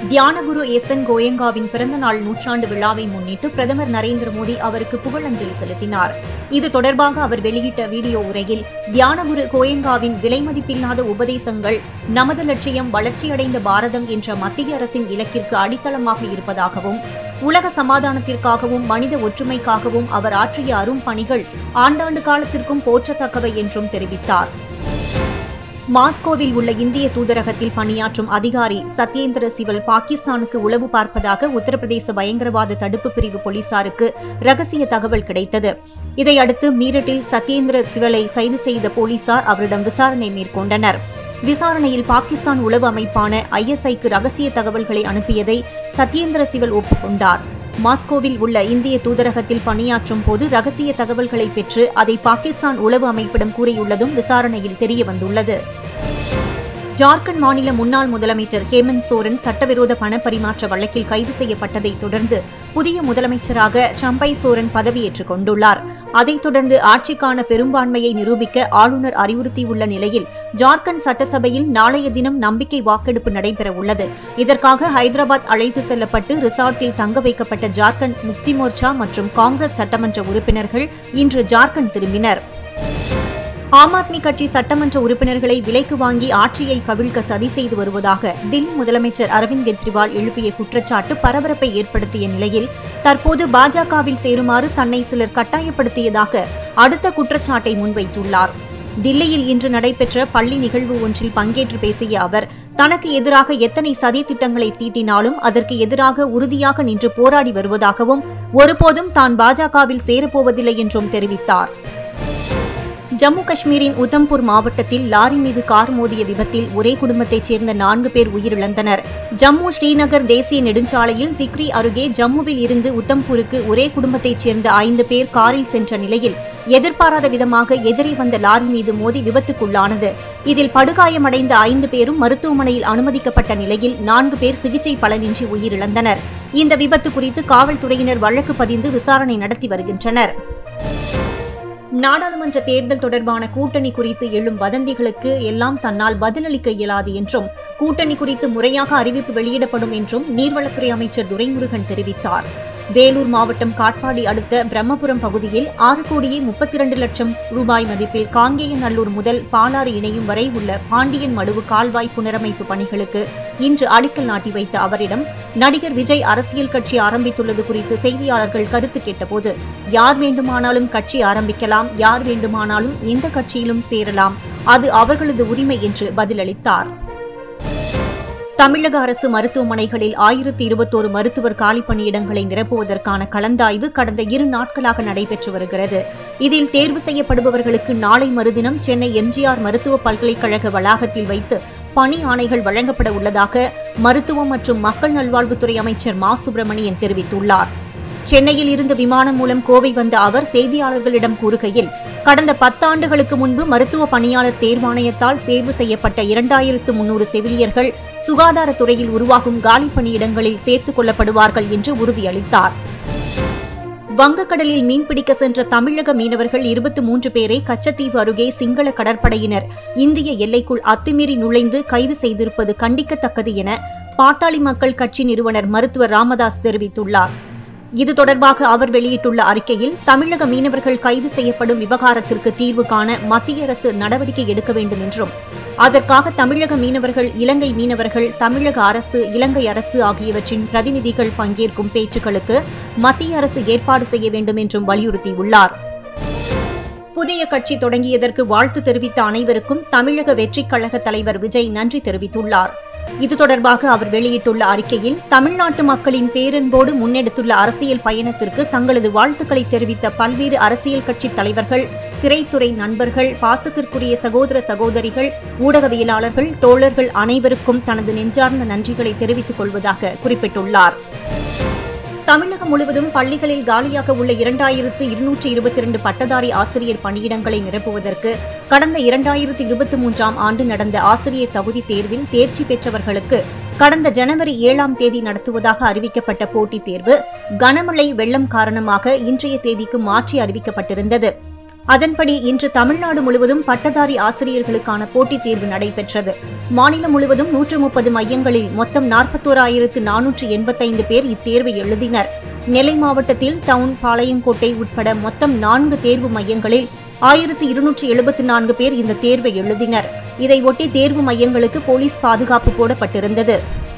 தியானகுரு S N கோயங்காவின் பிறந்தநாள் நூற்றாண்டு விழாவை முன்னிட்டு பிரதமர் நரேந்திர மோடி அவருக்கு புகழஞ்சலி செலுத்தினார் இது தொடர்பாக அவர் வெளியிட்ட வீடியோ உரையில் தியானகுரு கோயங்காவின் விலைமதிப்பில்லாத உபதேசங்கள் நமது லட்சியம் வளர்ச்சியடைந்த பாரதம் என்ற மத்திய அரசின் இலக்கிற்கு அடித்தளமாக இருப்பதாகவும் உலக சமாதானத்திற்காகவும் மனித ஒற்றுமைக்காகவும் அவர் ஆற்றிய அரும் பணிகள் ஆண்டாண்டு காலத்திற்கும் போற்றத்தக்கவை என்றும் தெரிவித்தார் மாஸ்கோவில் உள்ள இந்திய தூதரகத்தில் பணியாற்றும் அதிகாரி சத்யேந்திர சிவல் பாகிஸ்தானுக்கு உளவு பார்ப்பதாக உத்தரப்பிரதேச பயங்கரவாத தடுப்பு பிரிவு போலீசாருக்கு ரகசிய தகவல் கிடைத்தது இதையடுத்து மீரட்டில் சத்யேந்திர சிவலை கைது செய்த போலீசார் அவரிடம் விசாரணை மேற்கொண்டனர் விசாரணையில் பாகிஸ்தான் உளவு அமைப்பான ஐஎஸ்ஐக்கு ரகசிய தகவல்களை அனுப்பியதை சத்யேந்திர சிவல் ஒப்புக்கொண்டார் மாஸ்கோவில் உள்ள இந்திய தூதரகத்தில் பணியாற்றும் போது ரகசிய தகவல்களை பெற்று அதை பாகிஸ்தான் உளவு அமைப்பிடம் கூறியுள்ளதும் விசாரணையில் தெரியவந்துள்ளது ஜார்க்கண்ட் மாநில முன்னாள் முதலமைச்சர் ஹேமந்த் சோரன் சட்டவிரோத பணப்பரிமாற்ற வழக்கில் கைது செய்யப்பட்டதைத் தொடர்ந்து புதிய முதலமைச்சராக சம்பை சோரன் பதவியேற்றுக் கொண்டுள்ளார் அதைத் தொடர்ந்து ஆட்சிக்கான பெரும்பான்மையை நிரூபிக்க ஆளுநர் அறிவுறுத்தியுள்ள நிலையில் ஜார்க்கண்ட் சட்டசபையில் நாளைய தினம் நம்பிக்கை வாக்கெடுப்பு நடைபெறவுள்ளது இதற்காக ஹைதராபாத் அழைத்து செல்லப்பட்டு ரிசார்ட்டில் தங்க வைக்கப்பட்ட ஜார்க்கண்ட் முக்தி மோர்ச்சா மற்றும் காங்கிரஸ் சட்டமன்ற உறுப்பினர்கள் இன்று ஜார்க்கண்ட் திரும்பினர் ஆம் ஆத்மி கட்சி சட்டமன்ற உறுப்பினர்களை விலைக்கு வாங்கி ஆட்சியை கவிழ்க்க சதி செய்து வருவதாக தில்லி முதலமைச்சர் அரவிந்த் கெஜ்ரிவால் எழுப்பிய குற்றச்சாட்டு பரபரப்பை ஏற்படுத்திய நிலையில் தற்போது பாஜகவில் சேருமாறு தன்னை சிலர் கட்டாயப்படுத்தியதாக அடுத்த குற்றச்சாட்டை முன்வைத்துள்ளார் தில்லியில் இன்று நடைபெற்ற பள்ளி நிகழ்வு ஒன்றில் பங்கேற்று பேசிய அவர் தனக்கு எதிராக எத்தனை சதி திட்டங்களை தீட்டினாலும் அதற்கு எதிராக உறுதியாக நின்று போராடி வருவதாகவும் ஒருபோதும் தான் பாஜகவில் சேரப்போவதில்லை என்றும் தெரிவித்தார் ஜம்மு காஷ்மீரின் உதம்பூர் மாவட்டத்தில் லாரி மீது கார் மோதிய விபத்தில் ஒரே குடும்பத்தைச் சேர்ந்த நான்கு பேர் உயிரிழந்தனர் ஜம்மு ஸ்ரீநகர் தேசிய நெடுஞ்சாலையில் திக்ரி அருகே ஜம்முவில் இருந்து உத்தம்பூருக்கு ஒரே குடும்பத்தைச் சேர்ந்த ஐந்து பேர் காரில் சென்ற நிலையில் எதிர்பாராத விதமாக எதிரே வந்த லாரி மீது மோதி விபத்துக்குள்ளானது இதில் படுகாயமடைந்த ஐந்து பேரும் மருத்துவமனையில் அனுமதிக்கப்பட்ட நிலையில் நான்கு பேர் சிகிச்சை பலனின்றி உயிரிழந்தனர் இந்த விபத்து குறித்து காவல்துறையினர் வழக்கு பதிந்து விசாரணை நடத்தி வருகின்றனர் நாடாளுமன்ற தேர்தல் தொடர்பான கூட்டணி குறித்து எழும் வதந்திகளுக்கு எல்லாம் தன்னால் பதிலளிக்க இயலாது என்றும் கூட்டணி குறித்து முறையாக அறிவிப்பு வெளியிடப்படும் என்றும் நீர்வளத்துறை அமைச்சர் துரைமுருகன் தெரிவித்தார் வேலூர் மாவட்டம் காட்பாடி அடுத்த பிரம்மபுரம் பகுதியில் ஆறு கோடியே முப்பத்தி இரண்டு லட்சம் ரூபாய் மதிப்பில் காங்கேயநல்லூர் முதல் பாலாறு இணையும் வரை உள்ள பாண்டியன் மடுவு கால்வாய் புனரமைப்பு பணிகளுக்கு இன்று அடிக்கல் நாட்டி வைத்த அவரிடம் நடிகர் விஜய் அரசியல் கட்சி ஆரம்பித்துள்ளது குறித்து செய்தியாளர்கள் கருத்து கேட்டபோது யார் வேண்டுமானாலும் கட்சி ஆரம்பிக்கலாம் யார் வேண்டுமானாலும் எந்த கட்சியிலும் சேரலாம் அது அவர்களது உரிமை என்று பதிலளித்தார் தமிழக அரசு மருத்துவமனைகளில் ஆயிரத்தி இருபத்தோரு மருத்துவர் காலி பணியிடங்களை நிரப்புவதற்கான கலந்தாய்வு கடந்த இரு நாட்களாக நடைபெற்று வருகிறது இதில் தேர்வு செய்யப்படுபவர்களுக்கு நாளை மறுதினம் சென்னை எம்ஜிஆர் மருத்துவ பல்கலைக்கழக வளாகத்தில் வைத்து பணி ஆணைகள் வழங்கப்பட உள்ளதாக மருத்துவம் மற்றும் மக்கள் நல்வாழ்வுத்துறை அமைச்சர் மா சுப்பிரமணியன் தெரிவித்துள்ளார் சென்னையில் இருந்து விமானம் மூலம் கோவை வந்த அவர் செய்தியாளர்களிடம் கூறுகையில் கடந்த பத்தாண்டுகளுக்கு முன்பு மருத்துவ பணியாளர் தேர்வாணையத்தால் தேர்வு செய்யப்பட்ட இரண்டாயிரத்து முன்னூறு செவிலியர்கள் சுகாதாரத்துறையில் உருவாகும் காலி பணியிடங்களில் சேர்த்துக் கொள்ளப்படுவார்கள் என்று உறுதியளித்தார் வங்கக்கடலில் மீன்பிடிக்க சென்ற தமிழக மீனவர்கள் இருபத்தி மூன்று பேரை கச்சத்தீவு அருகே சிங்கள கடற்படையினர் இந்திய எல்லைக்குள் அத்துமீறி நுழைந்து கைது செய்திருப்பது கண்டிக்கத்தக்கது என பாட்டாளி மக்கள் கட்சி நிறுவனர் மருத்துவர் ராமதாஸ் தெரிவித்துள்ளார் இது தொடர்பாக அவர் வெளியிட்டுள்ள அறிக்கையில் தமிழக மீனவர்கள் கைது செய்யப்படும் விவகாரத்திற்கு தீர்வு காண மத்திய அரசு நடவடிக்கை எடுக்க வேண்டும் என்றும் அதற்காக தமிழக மீனவர்கள் இலங்கை மீனவர்கள் தமிழக அரசு இலங்கை அரசு ஆகியவற்றின் பிரதிநிதிகள் பங்கேற்கும் பேச்சுக்களுக்கு மத்திய அரசு ஏற்பாடு செய்ய வேண்டும் என்றும் வலியுறுத்தியுள்ளார் புதிய கட்சி தொடங்கியதற்கு வாழ்த்து தெரிவித்த அனைவருக்கும் தமிழக வெற்றிக் கழக தலைவர் விஜய் நன்றி தெரிவித்துள்ளார் இது தொடர்பாக அவர் வெளியிட்டுள்ள அறிக்கையில் தமிழ்நாட்டு மக்களின் பேரன்போடு முன்னெடுத்துள்ள அரசியல் பயணத்திற்கு தங்களது வாழ்த்துக்களை தெரிவித்த பல்வேறு அரசியல் கட்சித் தலைவர்கள் திரைத்துறை நண்பர்கள் பாசத்திற்குரிய சகோதர சகோதரிகள் ஊடகவியலாளர்கள் தோழர்கள் அனைவருக்கும் தனது நெஞ்சார்ந்த நன்றிகளை தெரிவித்துக் கொள்வதாக குறிப்பிட்டுள்ளார் தமிழகம் முழுவதும் பள்ளிகளில் காலியாக உள்ள இரண்டாயிரத்து இருநூற்று இருபத்தி இரண்டு பட்டதாரி ஆசிரியர் பணியிடங்களை நிரப்புவதற்கு கடந்த இரண்டாயிரத்து இருபத்தி மூன்றாம் ஆண்டு நடந்த ஆசிரியர் தகுதி தேர்வில் தேர்ச்சி பெற்றவர்களுக்கு கடந்த ஜனவரி ஏழாம் தேதி நடத்துவதாக அறிவிக்கப்பட்ட போட்டித் தேர்வு கனமழை வெள்ளம் காரணமாக இன்றைய தேதிக்கு மாற்றி அறிவிக்கப்பட்டிருந்தது அதன்படி இன்று தமிழ்நாடு முழுவதும் பட்டதாரி ஆசிரியர்களுக்கான போட்டித் தேர்வு நடைபெற்றது மாநிலம் முழுவதும் நூற்று முப்பது மையங்களில் மொத்தம் நாற்பத்தோராயிரத்து நானூற்று எண்பத்தைந்து பேர் இத்தேர்வை எழுதினர் நெல்லை மாவட்டத்தில் டவுன் பாளையங்கோட்டை உட்பட மொத்தம் நான்கு தேர்வு மையங்களில் ஆயிரத்து இருநூற்று எழுபத்து நான்கு பேர் இந்த தேர்வை எழுதினர் இதையொட்டி தேர்வு மையங்களுக்கு போலீஸ் பாதுகாப்பு போடப்பட்டிருந்தது